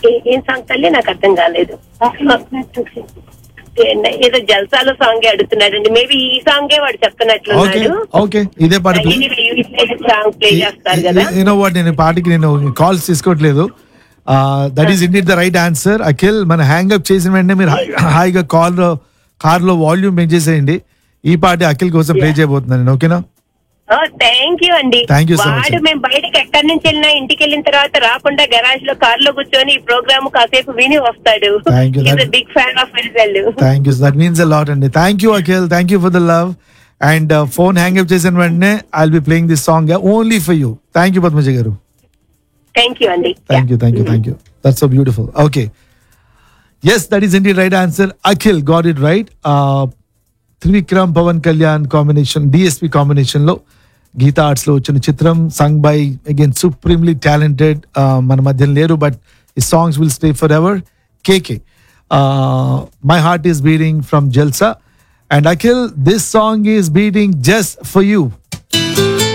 ఏ- ఏం సాంగ్ తల్లి నాకు అర్థం కాలేదు ఏ- ఏదో జల్సాలో సాంగ్ అడుగుతున్నాడండి మేబీ ఈ సాంగే వాడు ఓకే చెప్తున్నట్లున్నాడు ఓకే ఇదే పాట ప్లే సాంగ్ ప్లే చేస్తారు కదా యూనో వాట్ నేను ఈ పాటకి నేను కాల్స్ తీసుకోవట్లేదు that is indeed the right answer Akhil మన హ్యాంగ్ అప్ చేసిన వెంటనే మీరు హా- హాయిగా కాల్ కార్ లో వాల్యూమ్ పెంచేసేయండి ఈ పాట అఖిల్ కోసం ప్లే చేయబోతున్నాను నేను ఓకేనా థ్యాంక్ యూ అండి Thank you so much. వాడు మేము బయటకి ఎక్కడి నుంచి వెళ్ళినా ఇంటికి వెళ్ళిన తర్వాత రాకుండా గరాజ్ లో కార్ లో కూర్చొని ఈ ప్రోగ్రామ్ కాసేపు విని వస్తాడు Thank you. That- big fan of well thank you that means a lot అండి thank you Akhil thank you for the love and phone hang up చేసిన వెంటనే I be playing this song only for you thank you Padmaja garu thank you అండి thank you thank you thank you that's so beautiful okay yes that is indeed right answer Akhil got it right Trivikram Pawan Kalyan combination DSP combination లో Geetha Arts లో వచ్చిన చిత్రం sung by again supremely talented మన మధ్య లేరు but ఈ songs will stay forever KK my heart is beating from Jalsa and Akhil this song is beating just for you